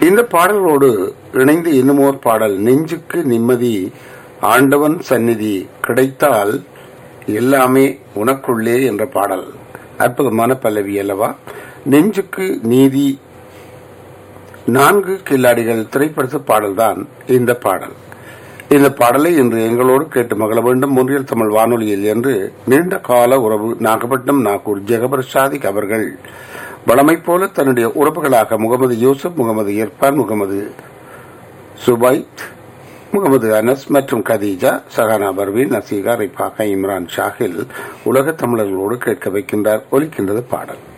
இந்த பாடலோடு இணைந்து இன்னுமோர் பாடல் நெஞ்சுக்கு நிம்மதி ஆண்டவன் சந்நிதி கிடைத்தால் எல்லாமே உனக்குள்ளே என்ற பாடல் அற்புதமான பல்லவி அல்லவா நெஞ்சுக்கு நீதி நான்கு கில்லாடிகள் திரைப்படத்து பாடல்தான் இந்த பாடல் இந்த பாடலை இன்று எங்களோடு கேட்டு மகள வேண்டும் ஒன்றியல் தமிழ் வானொலியில் என்று நீண்ட கால உறவு நாகப்பட்டினம் நாகூர் ஜெகபர் சாதிக் அவர்கள் வளமை போல தன்னுடைய உறவுகளாக முகமது யூசுப் முகமது இர்பான் முகமது சுபைத் முகமது அனஸ் மற்றும் கதீஜா சஹானா பர்வீன் நசீகா ரிபாகா இம்ரான் ஷாஹில் உலக தமிழர்களோடு கேட்க வைக்கின்றார் ஒலிக்கின்றது பாடல்